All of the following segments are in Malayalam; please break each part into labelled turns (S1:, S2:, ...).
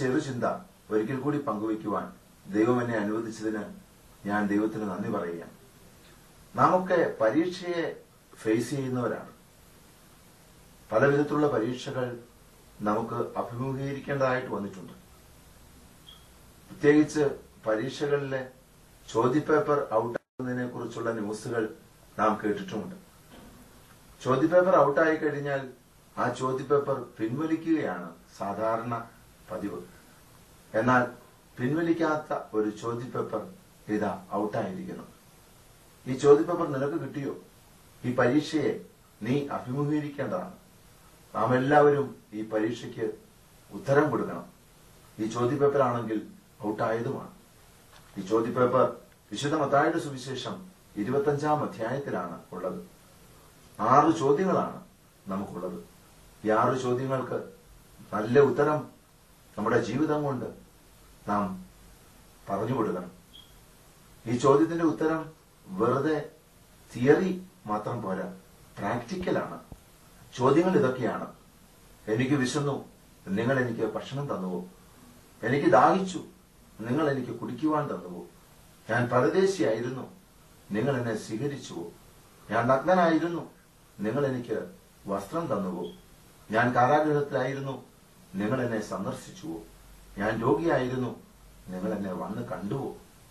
S1: ചെറുചിന്ത ഒരിക്കൽ കൂടി പങ്കുവയ്ക്കുവാൻ ദൈവം എന്നെ അനുവദിച്ചതിന് ഞാൻ ദൈവത്തിന് നന്ദി പറയുകയാണ് നാമൊക്കെ പരീക്ഷയെ ഫേസ് ചെയ്യുന്നവരാണ് പല വിധത്തിലുള്ള പരീക്ഷകൾ നമുക്ക് അഭിമുഖീകരിക്കേണ്ടതായിട്ട് വന്നിട്ടുണ്ട് പ്രത്യേകിച്ച് പരീക്ഷകളിലെ ചോദ്യപേപ്പർ ഔട്ടാകുന്നതിനെ കുറിച്ചുള്ള ന്യൂസുകൾ നാം കേട്ടിട്ടുമുണ്ട് ചോദ്യപേപ്പർ ഔട്ടായി കഴിഞ്ഞാൽ ആ ചോദ്യപേപ്പർ പിൻവലിക്കുകയാണ് സാധാരണ പതിവ് എന്നാൽ പിൻവലിക്കാത്ത ഒരു ചോദ്യപേപ്പർ ഇതാ ഔട്ടായിരിക്കുന്നു ഈ ചോദ്യപേപ്പർ നിനക്ക് കിട്ടിയോ ഈ പരീക്ഷയെ നീ അഭിമുഖീകരിക്കേണ്ടതാണ് നാം എല്ലാവരും ഈ പരീക്ഷയ്ക്ക് ഉത്തരം കൊടുക്കണം ഈ ചോദ്യപേപ്പർ ആണെങ്കിൽ ഔട്ടായതുമാണ് ഈ ചോദ്യപേപ്പർ വിശുദ്ധ മത്തായുടെ സുവിശേഷം ഇരുപത്തഞ്ചാം അധ്യായത്തിലാണ് ഉള്ളത് ആറ് ചോദ്യങ്ങളാണ് നമുക്കുള്ളത് ഈ ആറ് ചോദ്യങ്ങൾക്ക് നല്ല ഉത്തരം നമ്മുടെ ജീവിതം കൊണ്ട് നാം പറഞ്ഞു കൊടുക്കണം ഈ ചോദ്യത്തിന്റെ ഉത്തരം വെറുതെ തിയറി മാത്രം പോരാ പ്രാക്ടിക്കലാണ് ചോദ്യങ്ങൾ ഇതൊക്കെയാണ് എനിക്ക് വിശന്നു നിങ്ങൾ എനിക്ക് ഭക്ഷണം തന്നുവോ എനിക്ക് ദാഹിച്ചു നിങ്ങൾ എനിക്ക് കുടിക്കുവാൻ തന്നുവോ ഞാൻ പരദേശിയായിരുന്നു നിങ്ങൾ എന്നെ സ്വീകരിച്ചുവോ ഞാൻ നഗ്നനായിരുന്നു നിങ്ങൾ എനിക്ക് വസ്ത്രം തന്നുവോ ഞാൻ കാരാഗൃഹത്തിലായിരുന്നു നിങ്ങൾ എന്നെ സന്ദർശിച്ചുവോ ഞാൻ രോഗിയായിരുന്നു നിങ്ങൾ എന്നെ വന്ന് കണ്ടുവോ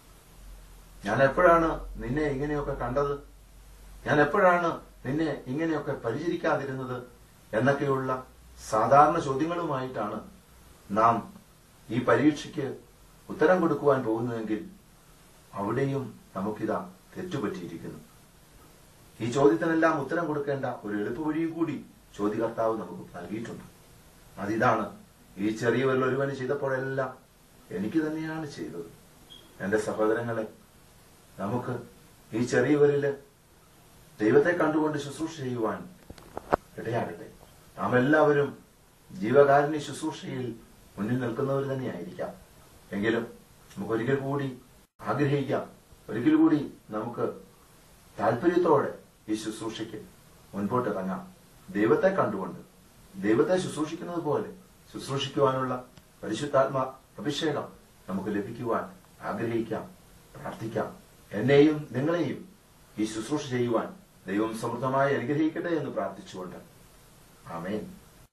S1: ഞാൻ എപ്പോഴാണ് നിന്നെ ഇങ്ങനെയൊക്കെ കണ്ടത് ഞാൻ എപ്പോഴാണ് നിന്നെ ഇങ്ങനെയൊക്കെ പരിചരിക്കാതിരുന്നത് എന്നൊക്കെയുള്ള സാധാരണ ചോദ്യങ്ങളുമായിട്ടാണ് നാം ഈ പരീക്ഷയ്ക്ക് ഉത്തരം കൊടുക്കുവാൻ പോകുന്നതെങ്കിൽ അവിടെയും നമുക്കിതാ തെറ്റുപറ്റിയിരിക്കുന്നു ഈ ചോദ്യത്തിനെല്ലാം ഉത്തരം കൊടുക്കേണ്ട ഒരു എളുപ്പവഴിയും കൂടി ചോദ്യകർത്താവ് നമുക്ക് നൽകിയിട്ടുണ്ട് അതിതാണ് ഈ ചെറിയവരിൽ ഒരുവന് ചെയ്തപ്പോഴെല്ലാം എനിക്ക് തന്നെയാണ് ചെയ്തത് എന്റെ സഹോദരങ്ങളെ നമുക്ക് ഈ ചെറിയവരില് ദൈവത്തെ കണ്ടുകൊണ്ട് ശുശ്രൂഷ ചെയ്യുവാൻ ഇടയാകട്ടെ നാം എല്ലാവരും ജീവകാരുണ്യ ശുശ്രൂഷയിൽ മുന്നിൽ നിൽക്കുന്നവർ തന്നെയായിരിക്കാം എങ്കിലും നമുക്ക് ഒരിക്കൽ കൂടി ആഗ്രഹിക്കാം ഒരിക്കൽ കൂടി നമുക്ക് താല്പര്യത്തോടെ ഈ ശുശ്രൂഷയ്ക്ക് മുൻപോട്ട് ഇറങ്ങാം ദൈവത്തെ കണ്ടുകൊണ്ട് ദൈവത്തെ ശുശ്രൂഷിക്കുന്നത് പോലെ ശുശ്രൂഷിക്കുവാനുള്ള പരിശുദ്ധാത്മ അഭിഷേകം നമുക്ക് ലഭിക്കുവാൻ ആഗ്രഹിക്കാം പ്രാർത്ഥിക്കാം എന്നെയും നിങ്ങളെയും ഈ ശുശ്രൂഷ ചെയ്യുവാൻ ദൈവം സമൃദ്ധമായി അനുഗ്രഹിക്കട്ടെ എന്ന് പ്രാർത്ഥിച്ചുകൊണ്ട് ആമേൻ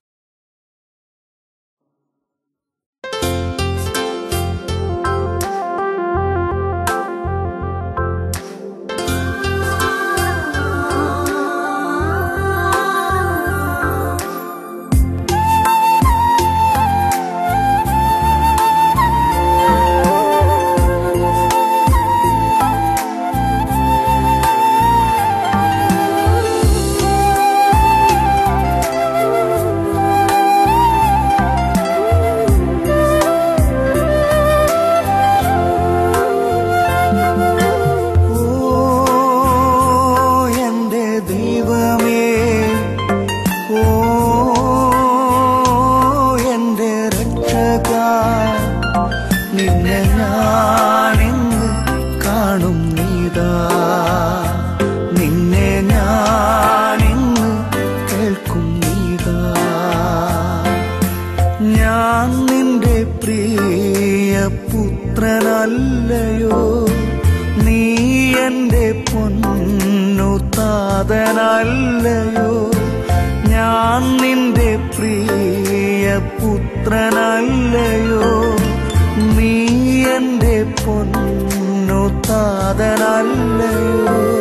S2: ഓ എന്റെ ദൈവമേ ഓ എന്റെ രക്ഷക നിന്നെ ഞാനിന്ന് കാണും നീതാ നിന്നെ ഞാനിന്ന് കേൾക്കും നീതാ ഞാൻ നിന്റെ പ്രിയ പുത്രനല്ലയോ നീ എന്റെ പൊന്നു താതനല്ലയോ ഞാൻ നിന്റെ പ്രിയ പുത്രനല്ലയോ നീ എന്റെ പൊന്നു താതനല്ലയോ